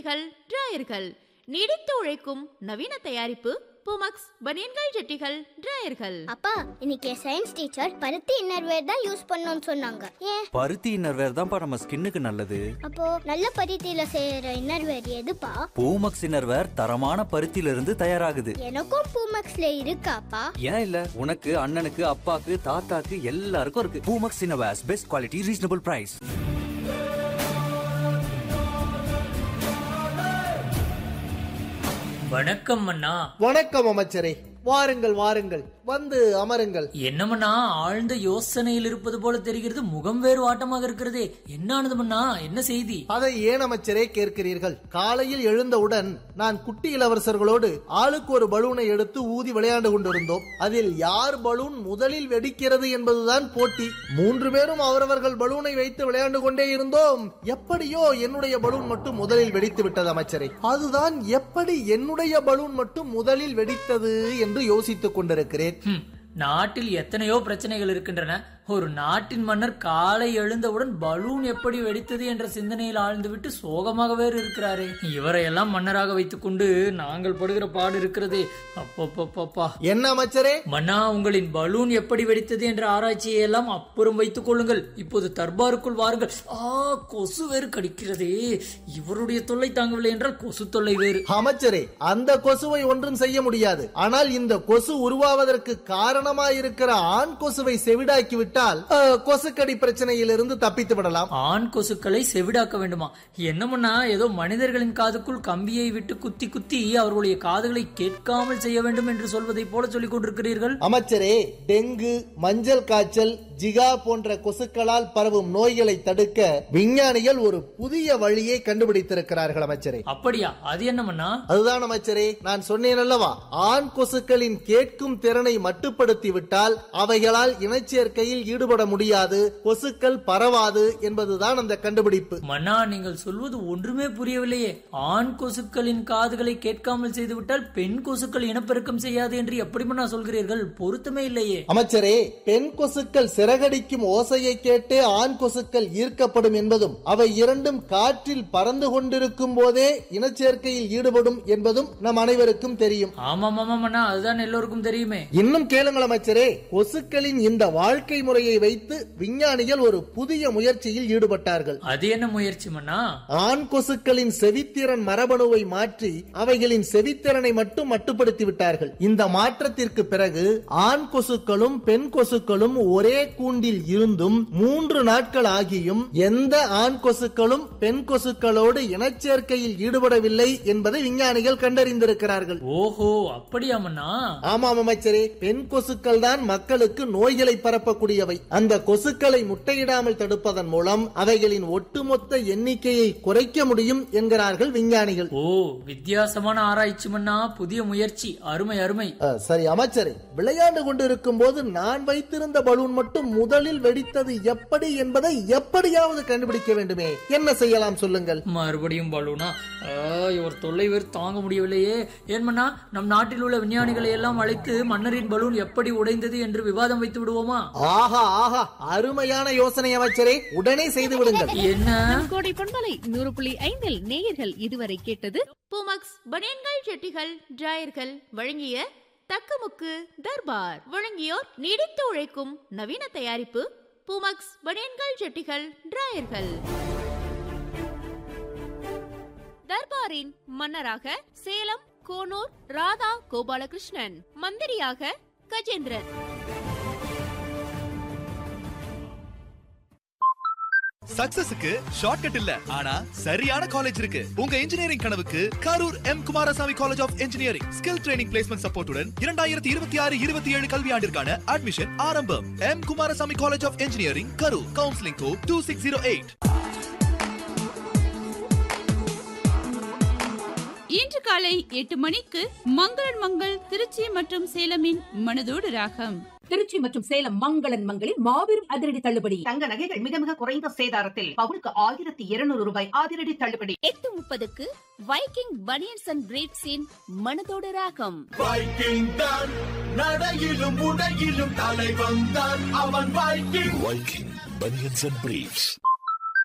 ஜெட்டிகள் டிராயர்கள் நீடித்து உழைக்கும் நவீன தயாரிப்பு பூமக்ஸ் பனியன்கள் ஜெட்டிகள் டிராயர்கள் அப்பா இன்னைக்கு சயின்ஸ் டீச்சர் பருத்தி இன்னர்வேர் தான் யூஸ் பண்ணணும்னு சொன்னாங்க ஏன் பருத்தி இன்னர்வேர் தான்ப்பா நம்ம ஸ்கின்னுக்கு நல்லது அப்போ நல்ல பருத்தியில செய்யற இன்னர்வேர் எதுப்பா பூமக்ஸ் இன்னர்வேர் தரமான பருத்தியில இருந்து தயாராகுது எனக்கும் பூமக்ஸ்ல இருக்காப்பா ஏன் இல்ல உனக்கு அண்ணனுக்கு அப்பாக்கு தாத்தாக்கு எல்லாருக்கும் இருக்கு Poomex innerwears best quality reasonable price வணக்கம் அண்ணா வணக்கம் அமைச்சரே வாருங்கள் வாருங்கள் வந்து அமருங்கள் என்னமண்ணா ஆழ்ந்த யோசனையில் இருப்பது போல தெரிகிறது முகம் வேறு வாட்டமாக இருக்கிறதே என்ன ஆனது மண்ணா என்ன செய்தி அதை ஏன் அமைச்சரே கேட்கிறீர்கள் காலையில் எழுந்தவுடன் நான் குட்டி இளவரசர்களோடு ஆளுக்கு ஒரு பலூனை எடுத்து ஊதி விளையாண்டு கொண்டிருந்தோம் அதில் யார் பலூன் முதலில் வெடிக்கிறது என்பதுதான் போட்டி மூன்று பேரும் அவரவர்கள் பலூனை வைத்து விளையாண்டு கொண்டே இருந்தோம் எப்படியோ என்னுடைய பலூன் மட்டும் முதலில் வெடித்து விட்டது அமைச்சரே அதுதான் எப்படி என்னுடைய பலூன் மட்டும் முதலில் வெடித்தது என்று யோசித்துக் கொண்டிருக்கிறேன் ஹம், நாட்டில் எத்தனையோ பிரச்சனைகள் இருக்கின்றன ஒரு நாட்டின் மன்னர் காலை எழுந்தவுடன் பலூன் எப்படி வெடித்தது என்ற சிந்தனையில் ஆழ்ந்துவிட்டு சோகமாக வேறு இருக்கிறாரே இவரையெல்லாம் மன்னராக வைத்துக்கொண்டு நாங்கள் படுகிற பாடு இருக்கிறதே அப்பப்பப்பப்பா என்ன அமைச்சரே மன்னா உங்களின் பலூன் எப்படி வெடித்தது என்ற ஆராய்ச்சியை எல்லாம் அப்புறம் வைத்துக் கொள்ளுங்கள் இப்போது தர்பாருக்குள் வாருங்கள் ஆ கொசு வேறு கடிக்கிறதே இவருடைய தொல்லை தாங்கவில்லை என்றால் கொசு தொல்லை வேறு அமைச்சரே அந்த கொசுவை ஒன்றும் செய்ய முடியாது ஆனால் இந்த கொசு உருவாவதற்கு காரணமாயிருக்கிற ஆண் கொசுவை செவிடாக்கி விட்டால் அஹ், கொசுக்கடி பிரச்சனையிலிருந்து தப்பித்து விடலாம் ஆண் கொசுக்களை செவிடாக்க வேண்டுமா என்னமுன்னா ஏதோ மனிதர்களின் காதுக்குள் கம்பியை விட்டு குத்தி குத்தி அவர்களுடைய காதுகளை கேட்காமல் செய்ய வேண்டும் என்று சொல்வதை போல சொல்லிக் கொண்டிருக்கிறீர்கள் அமைச்சரே டெங்கு மஞ்சள் காய்ச்சல் ஜிகா போன்ற கொசுக்களால் பரவும் நோய்களை தடுக்க விஞ்ஞானிகள் ஒரு புதிய வழியை கண்டுபிடித்திருக்கிறார்கள் அமைச்சரே அப்படியா அது என்னமண்ணா அதுதான் அமைச்சரே நான் சொன்னேன் அல்லவா ஆண் கொசுக்களின் கேட்கும் திறனை மட்டுப்படுத்தி விட்டால் அவைகளால் இனச்சேர்க்கையில் ஈடுபட முடியாது கொசுக்கள் பரவாது என்பதுதான் அந்த கண்டுபிடிப்பு மன்னா நீங்கள் சொல்வது ஒன்றுமே புரியவில்லையே ஆண் கொசுக்களின் காதுகளை கேட்காமல் செய்துவிட்டால் பெண் கொசுக்கள் இனப்பெருக்கம் செய்யாது என்று எப்படி மன்னா சொல்கிறீர்கள் பொருத்தமே இல்லையே அமைச்சரே பெண் கொசுக்கள் சிறகடிக்கும் ஓசையை கேட்டே ஆண் கொசுக்கள் ஈர்க்கப்படும் என்பதும் அவை இரண்டும் காற்றில் பறந்து கொண்டிருக்கும் போதே இனச்சேர்க்கையில் ஈடுபடும் என்பதும் நம் அனைவருக்கும் தெரியும் ஆமாம் ஆமாம் அண்ணா அதுதான் எல்லோருக்கும் தெரியுமே இன்னும் கேளுங்கள் அமைச்சரே கொசுக்களின் இந்த வாழ்க்கை முறையை வைத்து விஞ்ஞானிகள் ஒரு புதிய முயற்சியில் ஈடுபட்டார்கள் அது என்ன முயற்சி மன்னா ஆண் கொசுக்களின் செவித்திறன் மரபணுவை மாற்றி அவைகளின் செவித்திறனை மட்டும் மட்டுப்படுத்தி விட்டார்கள் இந்த மாற்றத்திற்கு பிறகு ஆண் கொசுக்களும் பெண் கொசுக்களும் ஒரே கூண்டில் இருந்தும் மூன்று நாட்கள் ஆகியும் எந்த ஆண் கொசுக்களும் பெண் கொசுக்களோடு இனச்சேர்க்கையில் ஈடுபடவில்லை என்பதை விஞ்ஞானிகள் கண்டறிந்திருக்கிறார்கள் ஓஹோ அப்படியா மன்னா ஆமாம் அமைச்சரே பெண் கொசுக்கள் தான் மக்களுக்கு நோய்களை பரப்பக்கூடியவை அந்த கொசுக்களை முட்டையிடாமல் தடுப்பதன் மூலம் அவைகளின் ஒட்டுமொத்த எண்ணிக்கையை குறைக்க முடியும் என்கிறார்கள் விஞ்ஞானிகள் ஓ வித்தியாசமான ஆராய்ச்சி மன்னா புதிய முயற்சி அருமை அருமை அஹ், சரி அமைச்சரே விளையாண்டு கொண்டிருக்கும் போது நான் வைத்திருந்த பலூன் மட்டும் முதலில் வெடித்தது எப்படி என்பதை எப்படியாவது கண்டுபிடிக்க வேண்டுமே என்ன செய்யலாம் சொல்லுங்கள் மறுபடியும் பலூனா ஆ, இவர் தொல்லை வேறு தாங்க முடியவில்லையே ஏன்மண்ணா நம் நாட்டில் உள்ள விஞ்ஞானிகளை எல்லாம் அழைத்து மன்னரின் பலூன் எப்படி உடைந்தது என்று விவாதம் வைத்து விடுவோமா ஆஹா ஆஹா அருமையான யோசனை அமைச்சரே உடனே செய்து விடுங்கள் என்ன கோடை பண்பலை நூறு புள்ளி ஐந்தில் நேயர்கள் இதுவரை கேட்டது பூமக்ஸ் பனியன்கள் ஜெட்டிகள் டிராயர்கள் வழங்கிய தக்கமுக்கு தர்பார் வழங்கியோர் நீடித்து உழைக்கும் நவீன தயாரிப்பு பூமக்ஸ் பனியன்கள் ஜெட்டிகள் டிராயர்கள் தர்பாரின் மன்னராக சேலம் கோனூர் ராதா கோபாலகிருஷ்ணன் மந்திரியாக கஜேந்திரன் சக்சஸுக்கு ஷார்ட்கட் இல்ல ஆனா சரியான காலேஜ் இருக்கு உங்க இன்ஜினியரிங் கனவுக்கு Karur M Kumarasamy college of engineering skill training placement சப்போர்ட்டுடன் இரண்டாயிரத்தி இருபத்தி ஆறு இருபத்தி ஏழு கல்வியாண்டிற்கான அட்மிஷன் ஆரம்பம் M Kumarasamy college of engineering Karur counselling code two six zero eight இன்று காலை எட்டு மணிக்கு மங்களன் மங்கள் திருச்சி மற்றும் சேலமின் மனதோடு ராகம் திருச்சி மற்றும் சேலம் மங்களன் மங்களில் மாபெரும் அதிரடி தள்ளுபடி தங்க நகைகள் மிக மிக குறைந்த சேதாரத்தில் பவுனுக்கு ஆயிரத்தி இருநூறு ரூபாய் அதிரடி தள்ளுபடி எட்டு முப்பதுக்கு வைக்கிங் பனியன்ஸ் அண்ட் பிரீட்ஸின் மனதோடு ராகம் வைக்கிங் தான் நடையிலும் உடையிலும் தலைவன் தான் அவன் Viking Viking banians and briefs